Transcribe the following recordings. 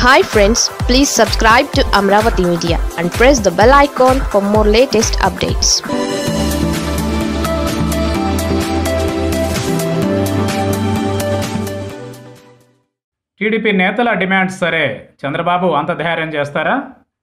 hi friends please subscribe to Amaravati media and press the bell icon for more latest updates TDP నేతల demands సరే చంద్రబాబు అంత ధైర్యం చేస్తారా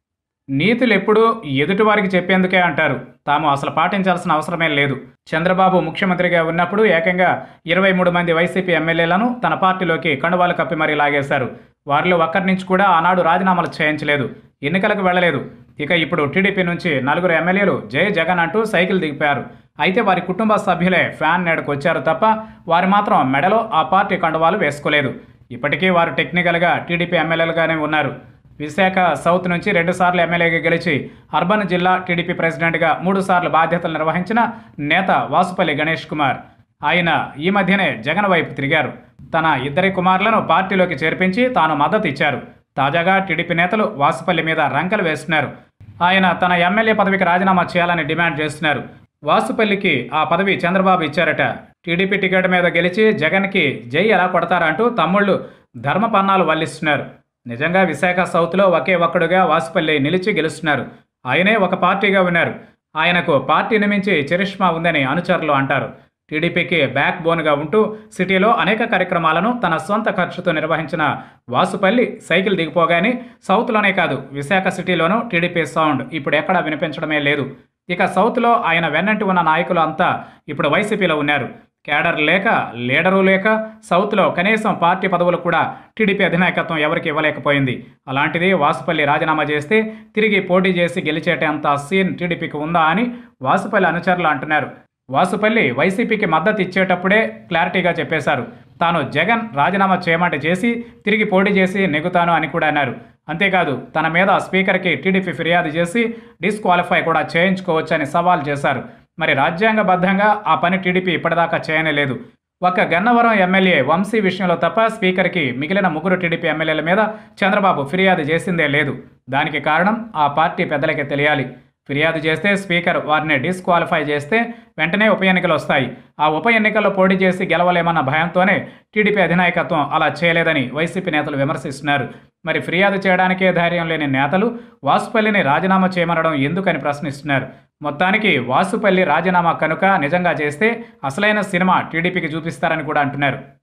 నీతులు ఎప్పుడూ ఎదుటివారికి చెప్పేందుకే అంటారు తాము అసలు పాటించాల్సిన అవసరమే లేదు చంద్రబాబు ముఖ్యమంత్రిగా ఉన్నప్పుడు ఏకంగా ఇరవై మూడు మంది వైసీపీ ఎమ్మెల్యేలను తన పార్టీలోకి కండువాలు కప్పి మరీ లాగేశారు వారిలో ఒక్కరి నుంచి కూడా ఆనాడు రాజీనామాలు చేయించలేదు ఎన్నికలకు వెళ్ళలేదు ఇక ఇప్పుడు టీడీపీ నుంచి నలుగురు ఎమ్మెల్యేలు జై జగన్ అంటూ సైకిల్ దిగిపోయారు అయితే వారి కుటుంబ సభ్యులే ఫ్యాన్ నేడకు వచ్చారు తప్ప వారు మాత్రం మెడలో ఆ పార్టీ కండువాలు వేసుకోలేదు ఇప్పటికీ వారు టెక్నికల్గా టీడీపీ ఎమ్మెల్యేలుగానే ఉన్నారు విశాఖ సౌత్ నుంచి రెండుసార్లు ఎమ్మెల్యేగా గెలిచి అర్బన్ జిల్లా టీడీపీ ప్రెసిడెంట్గా మూడుసార్లు బాధ్యతలు నిర్వహించిన నేత వాసుపల్లి గణేష్ కుమార్ ఆయన ఈ మధ్యనే జగన్ వైపు తిరిగారు తన ఇద్దరి కుమారులను పార్టీలోకి చేర్పించి తాను మద్దతు ఇచ్చారు తాజాగా టీడీపీ నేతలు వాసుపల్లి మీద రంకలు వేస్తున్నారు ఆయన తన ఎమ్మెల్యే పదవికి రాజీనామా చేయాలని డిమాండ్ చేస్తున్నారు వాసుపల్లికి ఆ పదవి చంద్రబాబు ఇచ్చారట టీడీపీ టికెట్ మీద గెలిచి జగన్కి జై ఎలా కొడతారంటూ తమ్ముళ్ళు ధర్మపన్నాలు వల్లిస్తున్నారు నిజంగా విశాఖ సౌత్లో ఒకే ఒక్కడుగా వాసుపల్లి నిలిచి గెలుస్తున్నారు ఆయనే ఒక పార్టీగా ఉన్నారు ఆయనకు పార్టీని మించి చరిష్మా ఉందని అనుచరులు అంటారు టీడీపీకి బ్యాక్ బోన్గా ఉంటూ సిటీలో అనేక కార్యక్రమాలను తన సొంత ఖర్చుతో నిర్వహించిన వాసుపల్లి సైకిల్ దిగిపోగానే సౌత్లోనే కాదు విశాఖ సిటీలోనూ టీడీపీ సౌండ్ ఇప్పుడు ఎక్కడా వినిపించడమే లేదు ఇక సౌత్లో ఆయన వెన్నంటి ఉన్న నాయకులు అంతా ఇప్పుడు వైసీపీలో ఉన్నారు కేడర్ లేక లీడరు లేక సౌత్లో కనీసం పార్టీ పదవులు కూడా టీడీపీ అధినాయకత్వం ఎవరికి ఇవ్వలేకపోయింది అలాంటిది వాసుపల్లి రాజీనామా చేస్తే తిరిగి పోటీ చేసి గెలిచేటంత సీన్ టీడీపీకి ఉందా అని వాసుపల్లి అనుచరులు అంటున్నారు వాసుపల్లి వైసీపీకి మద్దతు ఇచ్చేటప్పుడే క్లారిటీగా చెప్పేశారు తాను జగన్ రాజీనామా చేయమంటే చేసి తిరిగి పోటీ చేసి నెగ్గుతాను అని కూడా అన్నారు అంతేకాదు తన మీద స్పీకర్కి టీడీపీ ఫిర్యాదు చేసి డిస్క్వాలిఫై కూడా చేయించుకోవచ్చని సవాల్ చేశారు మరి రాజ్యాంగబద్ధంగా ఆ పని టీడీపీ ఇప్పటిదాకా చేయనేలేదు ఒక్క గన్నవరం ఎమ్మెల్యే వంశీ విషయంలో తప్ప స్పీకర్కి మిగిలిన ముగ్గురు టీడీపీ ఎమ్మెల్యేల మీద చంద్రబాబు ఫిర్యాదు చేసిందే లేదు దానికి కారణం ఆ పార్టీ పెద్దలకే తెలియాలి ఫిర్యాదు చేస్తే స్పీకర్ వారిని డిస్క్వాలిఫై చేస్తే వెంటనే ఉప ఎన్నికలు వస్తాయి ఆ ఉప ఎన్నికల్లో పోటీ చేసి గెలవలేమన్న భయంతోనే టీడీపీ అధినాయకత్వం అలా చేయలేదని వైసీపీ నేతలు విమర్శిస్తున్నారు మరి ఫిర్యాదు చేయడానికే ధైర్యం లేని నేతలు వాసుపల్లిని రాజీనామా చేయమనడం ఎందుకని ప్రశ్నిస్తున్నారు మొత్తానికి వాసుపల్లి రాజీనామా కనుక నిజంగా చేస్తే అసలైన సినిమా టీడీపీకి చూపిస్తారని కూడా అంటున్నారు